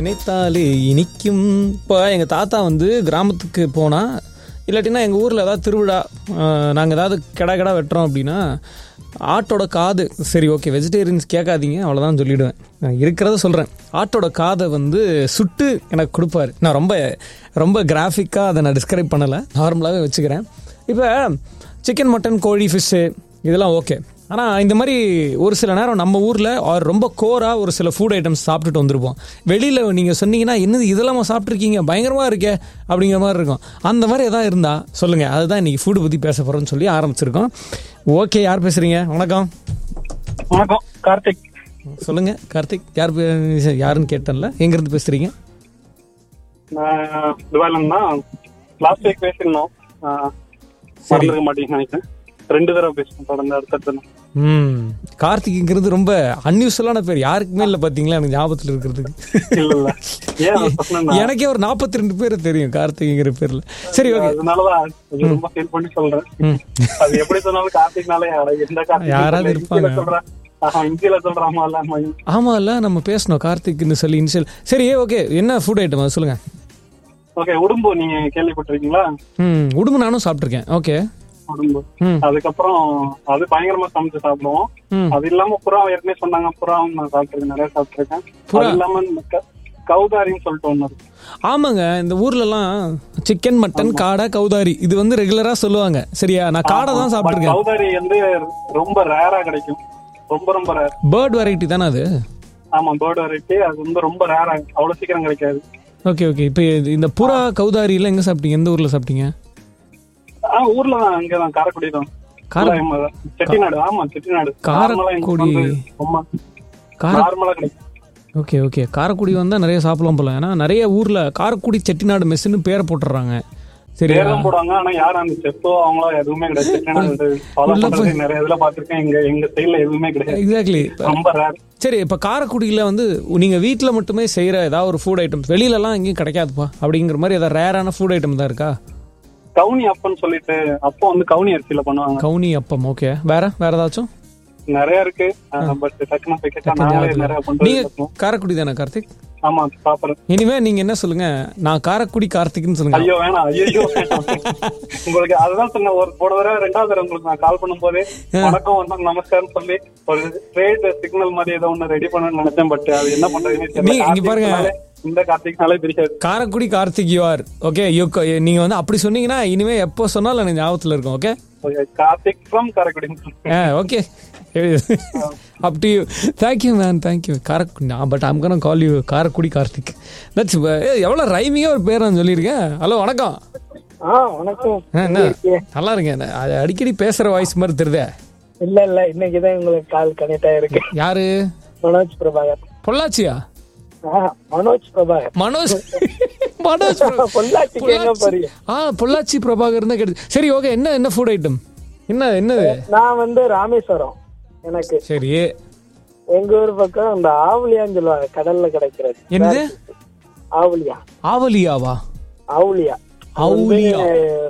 நினைத்தாலே இனிக்கும் இப்போ எங்கள் தாத்தா வந்து கிராமத்துக்கு போனால் இல்லாட்டினா எங்கள் ஊரில் ஏதாவது திருவிழா நாங்கள் ஏதாவது கிடா கிடா வெட்டுறோம் அப்படின்னா ஆட்டோட காது சரி ஓகே வெஜிடேரியன்ஸ் கேட்காதீங்க அவ்வளோதான் சொல்லிவிடுவேன் நான் இருக்கிறத சொல்கிறேன் ஆட்டோட காதை வந்து சுட்டு எனக்கு கொடுப்பாரு நான் ரொம்ப ரொம்ப கிராஃபிக்காக அதை நான் டிஸ்கிரைப் பண்ணலை நார்மலாகவே வச்சுக்கிறேன் இப்போ சிக்கன் மட்டன் கோழி ஃபிஷ்ஷு இதெல்லாம் ஓகே ஆனால் இந்த மாதிரி ஒரு சில நேரம் நம்ம ஊரில் ரொம்ப கோராக ஒரு சில ஃபுட் ஐட்டம்ஸ் சாப்பிட்டுட்டு வந்திருப்போம் வெளியில் நீங்கள் சொன்னீங்கன்னா என்னது இதெல்லாம் சாப்பிட்ருக்கீங்க பயங்கரமாக இருக்கே அப்படிங்கிற மாதிரி இருக்கும் அந்த மாதிரி எதாவது இருந்தால் சொல்லுங்கள் அதுதான் இன்றைக்கி ஃபுட்டு பற்றி பேச போகிறோம்னு சொல்லி ஆரம்பிச்சிருக்கோம் ஓகே யார் பேசுகிறீங்க வணக்கம் வணக்கம் கார்த்திக் சொல்லுங்கள் கார்த்திக் யார் பே- யாருன்னு கேட்டேன்ல எங்கேருந்து பேசுகிறீங்க நான் துபாயில தான் லாஸ்ட் வீக் பேசியிருந்தோம் ஆஹ், மறந்துருக்க மாட்டீங்கன்னு நினைக்கிறேன் ரெண்டு தடவை பேசணும் தொடர்ந்து அடுத்தடுத்து ம் கார்த்திக்ங்கிறது ரொம்ப அன்யூஸ்வலான பேர் யாருக்குமே இல்லை பார்த்தீங்களா எனக்கு ஞாபகத்தில் இருக்கிறதுக்கு இல்ல இல்ல ஏன் அது சொன்னேன்னா, எனக்கே ஒரு நாற்பத்தி ரெண்டு பேர் தெரியும் கார்த்திக்ங்கிற பேர்ல சரி ஓகே அதனாலதான் அது ரொம்ப ஃபீல் பண்ணி சொல்றேன் அது எப்படி சொன்னாலும் கார்த்திக்னாலே அட, எந்த கார்த்திக் யாராவது சொல்றேன், இருப்பாங்க. இந்தியில சொல்றேன் ஆஹா, இந்தியில சொல்றாமா இல்லாம ஆமாம்ல நம்ம பேசணும் கார்த்திக்னு சொல்லி இனிஷியல் சரி ஓகே என்ன ஃபுட் ஐட்டம் அது சொல்லுங்க ஓகே உடும்பு நீங்க கேள்விப்பட்டிருக்கீங்களா ம் உடும்பு நானும் சாப்பிட்ருக்கேன் ஓகே உடும்பு ம் அதுக்கப்புறம் அது பயங்கரமா சமைச்சு சாப்பிடுவோம் ம் அது இல்லாம புறா ஏற்கனவே சொன்னாங்க புறாவும் நான் சாப்பிட்டிருக்கேன் நிறைய சாப்பிட்டிருக்கேன் புறா? அது இல்லாம இந்த க- கௌதாரின்னு சொல்லிட்டு ஒண்ணு இருக்கு ஆமாங்க இந்த ஊர்லலாம் சிக்கன் மட்டன் காடை கௌதாரி இது வந்து ரெகுலரா சொல்லுவாங்க சரியா நான் காடை தான் பட் சாப்பிட்ருக்கேன் கௌதாரி வந்து ரொம்ப ரேரா கிடைக்கும் ரொம்ப ரொம்ப ரேர் பேர்ட் வெரைட்டி தானே அது ஆமா பேர்டு வெரைட்டி அது வந்து ரொம்ப ரேரா அவ்வளவு சீக்கிரம் கிடைக்காது ஓகே ஓகே இப்போ இந்த புறா கௌதாரியில் எங்கே சாப்பிட்டீங்க எந்த ஊரில் சாப்பிட்டீங்க ஆ ஊர்ல தான் இங்கதான் காரைக்குடி தான் கார செட்டிநாடு ஆமா செட்டிநாடு காரைக்குடி. ஆமா கார நார்மலா கிடைக்கும் ஓகே ஓகே காரைக்குடி வந்தால் நிறைய சாப்பிடலாம் போல ஏன்னா நிறைய ஊரில் காரைக்குடி செட்டிநாடு மெஸ்ஸுன்னு பேரை போட்டுடுறாங்க சரியா பேரும் போடுவாங்க ஆனா யாரும் அந்த செப்போ அவங்களோ எதுவுமே கிடையாது செட்டிநாடு ஃபாலோ பண்றது நிறைய இதுல பாத்திருக்கேன் இங்க எங்க சைடுல எதுவுமே கிடையாது எக்ஸாக்ட்லி ரொம்ப ரேர் சரி இப்போ காரைக்குடியில் வந்து நீங்கள் வீட்டில் மட்டுமே செய்கிற ஏதாவது ஒரு ஃபுட் ஐட்டம்ஸ் வெளியிலலாம் எங்கேயும் கிடைக்காதுப்பா அப்படிங்கிற மாதிரி ஏதாவது ரேரான ஃபுட் ஐட்டம் தான் இருக்கா கவுனி அப்பன்னு சொல்லிட்டு அப்போ வந்து கவுனி அரிசியில பண்ணுவாங்க கவுனி அப்பம் ஓகே வேற வேற ஏதாச்சும் நிறைய இருக்கு பட் டக்குனு போய் கேட்டா நாங்களே நிறைய நீங்க பண்றோம் காரைக்குடி தானே கார்த்திக் ஆமா சாப்பிடுறேன் இனிமே நீங்க என்ன சொல்லுங்க நான் காரைக்குடி கார்த்திக்னு சொல்லுங்க ஐயோ வேணாம் ஐயோ வேணாம். உங்களுக்கு அதுதான் சொன்னேன் ஒரு போன தடவை ரெண்டாவது தடவை உங்களுக்கு நான் கால் பண்ணும் போதே வணக்கம் வணக்கம் நமஸ்காரம் சொல்லி ஒரு ட்ரேட் சிக்னல் மாதிரி ஏதோ ஒண்ணு ரெடி பண்ணணும்னு நினைச்சேன் பட் அது என்ன பண்றதுன்னு தெரியல. நீ- இங்க பாருங்க. கார்த்திக்னாலே இந்த கார்த்திக்னாலே தெரியாது Karaikudi Karthik you are okay you நீங்க வந்து அப்படி சொன்னீங்கன்னா இனிமே எப்போ சொன்னாலும் எனக்கு ஞாபகத்தில் இருக்கும் okay Okay, Karthik from Karaikudi ஆ okay up to you thank you man thank you Karaikudi but I'm gonna call you Karaikudi Karthik that's எவ்வளோ ரைமிங்காக ஒரு பேர் நான் சொல்லியிருக்கேன் ஹலோ வணக்கம் ஆ வணக்கம் ஆ, என்ன நல்லா இருக்கேன் அது அடிக்கடி பேசுகிற வாய்ஸ் மாதிரி தெரியுதே இல்ல இல்ல இன்னைக்குதான் உங்களுக்கு கால் கனெக்ட் ஆயிருக்கு யாரு மனோஜ் பிரபாகர் பொள்ளாச்சியா ஆ மனோஜ் பிரபாகர் மனோஜ் மனோஜ் பிர- பொள்ளாச்சிக்கு எங்க போறீங்க ஆ பொள்ளாச்சி பிரபாகர் தான் கேட்டு சரி ஓகே என்ன என்ன ஃபுட் ஐட்டம் என்ன என்னது நான் வந்து ராமேஸ்வரம் எனக்கு சரி எங்க ஊர் பக்கம் இந்த ஆவுலியான்னு சொல்லுவாங்க கடல்ல கிடைக்கிறது என்னது ஆவுலியா ஆவலியாவா ஆவுலியா ஆவுலியா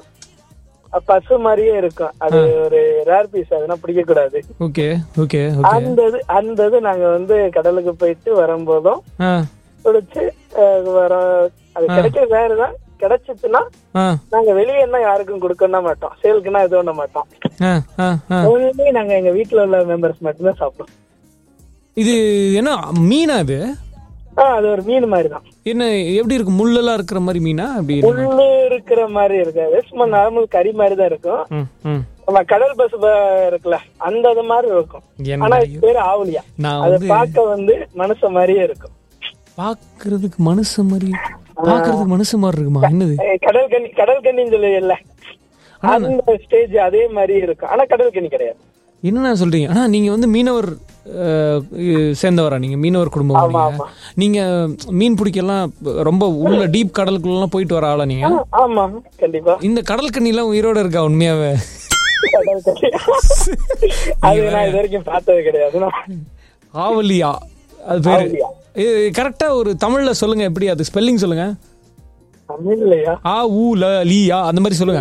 அஹ் பசு மாதிரியே இருக்கும் அது ஒரு ரேர் பீஸ் அதெல்லாம் பிடிக்க கூடாது ஓகே ஓகே ஓகே அந்த இது அந்த இது நாங்க வந்து கடலுக்கு போயிட்டு வரும்போதும் ஆ பிடிச்சு அஹ் வர அது கிடைக்கிற வேறுதான் கிடைச்சிச்சுன்னா ஆ நாங்க வெளியே என்ன யாருக்கும் கொடுக்கணும் மாட்டோம் சேலுக்குன்னா எதுவும் பண்ண மாட்டோம் ஆ ஆ ஆ ஒன்லி நாங்க எங்க வீட்ல உள்ள மெம்பர்ஸ் மட்டும்தான் சாப்பிடுவோம் இது என்ன மீனா இது ஆ அது ஒரு மீன் மாதிரி தான் என்ன எப்படி இருக்கு முள்ளெல்லாம் இருக்கிற மாதிரி மீனா அப்படி முள்ளு இருக்கிற மாதிரி இருக்காது சும்மா நார்மல் கறி மாதிரி தான் இருக்கும் ம் ம் நம்ம கடல் பஸ் இருக்குல்ல அந்த இது மாதிரி இருக்கும் என்ன ஆனா இது பேரு ஆவுலியா நான் அது வந்து பார்க்க வந்து மனுஷ மாதிரியே இருக்கும் பாக்குறதுக்கு மனுஷ மாதிரி பாக்குறதுக்கு மனுஷ மாதிரி இருக்குமா என்னது ஏய், கடல் கன்னி கடல் கன்னின்னு சொல்லுவீங்கல்ல அந்த ஸ்டேஜ் அதே மாதிரி இருக்கும் ஆனா கடல் கன்னி கிடையாது என்னண்ணா சொல்றீங்க ஆனா நீங்க வந்து மீனவர் அஹ், இ- சேர்ந்தவரா நீங்க மீனவர் குடும்பம் ஆமா, நீங்க நீங்க மீன் பிடிக்கலாம் ரொம்ப உள்ள டீப் கடலுக்குள்ளலாம் போயிட்டு வர ஆளா நீங்க ஆ, ஆமா கண்டிப்பா இந்த கடல் கண்ணிலாம் உயிரோட இருக்கா உண்மையாவே கடல் கன்னி அது நான் இது வரைக்கும் பார்த்தது கிடையாது நான் ஆவலியா அது பேரு ஆவலியா. கரெக்டா ஒரு தமிழ்ல சொல்லுங்க எப்படி அது ஸ்பெல்லிங் சொல்லுங்க தமிழ்லையா ஆ ஊ ல லீயா அந்த மாதிரி சொல்லுங்க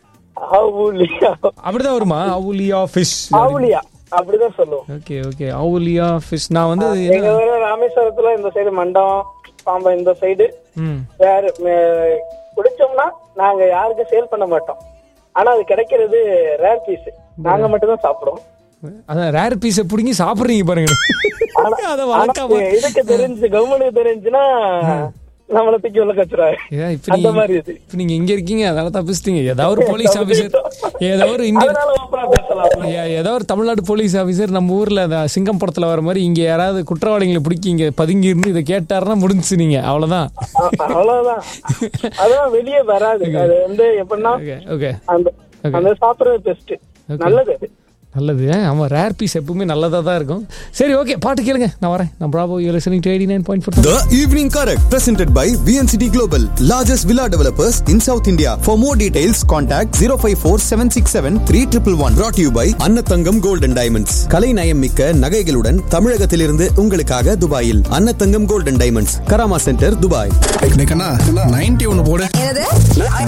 ஆவுலியா அப்படிதான் வருமா ஆவுலியா ஃபிஷ் ஆவுலியா அப்படிதான் சொல்லுவோம் ஓகே ஓகே ஆவுலியா ஃபிஷ் நான் வந்து எங்க ஊர் ராமேஸ்வரத்துல இந்த சைடு மண்டம் பாம்பன் இந்த சைடு ம் வேற அஹ், பிடிச்சோம்னா நாங்க யாருக்கும் சேல் பண்ண மாட்டோம் ஆனா அது கிடைக்கிறது ரேர் பீஸ் நாங்க மட்டும் தான் சாப்பிடுவோம் அதான் ரேர் பீஸை பிடிங்கி சாப்பிட்றீங்க பாருங்க அதை ஆனா வளர்க்காம இதுக்கு தெரிஞ்சு கவர்மெண்ட்டுக்கு தெரிஞ்சுன்னா நம்மள தூக்கி உள்ள கச்சுறாரு ஏன் இப்ப அந்த நீங்க மாதிரி இது இப்ப நீங்க இங்க இருக்கீங்க அதனால தப்பிச்சிட்டீங்க ஏதாவது ஒரு போலீஸ் ஆபீசர் ஏதோ ஒரு இந்தியன் அதனால ஓப்பனா பேசலாம் ஏ- ஏதோ ஒரு தமிழ்நாடு போலீஸ் ஆபீசர் நம்ம ஊர்ல அந்த சிங்கம் படத்துல வர மாதிரி இங்க யாராவது குற்றவாளிகளை பிடிக்கி இங்க பதுங்கி இருந்து இதை கேட்டாருன்னா முடிஞ்சுச்சு நீங்க அவ்வளவுதான் அ- அவ்வளவுதான் அதெல்லாம் வெளியே வராது அது வந்து எப்படின்னா ஓகே ஓகே அந்த அந்த சாப்பிடுறது பெஸ்ட் நல்லது அது நல்லது ஆமா ரேர் பீஸ் எப்பவுமே நல்லதா தான் இருக்கும் சரி ஓகே பாட்டு கேளுங்க நான் வரேன் நான் ப்ராபோ you listening to 89.4 nine point four The Evening Correct, presented by VNCT Global, largest villa developers in South India. For more details, contact 054 767 3111. Brought to you by Annathangam Gold and Diamonds. கலை நயமிக்க நகைகளுடன் தமிழகத்திலிருந்து உங்களுக்காக துபாயில் Annathangam Gold and Diamonds, Karama centre Dubai ninety ஒன்னு போடு என்னது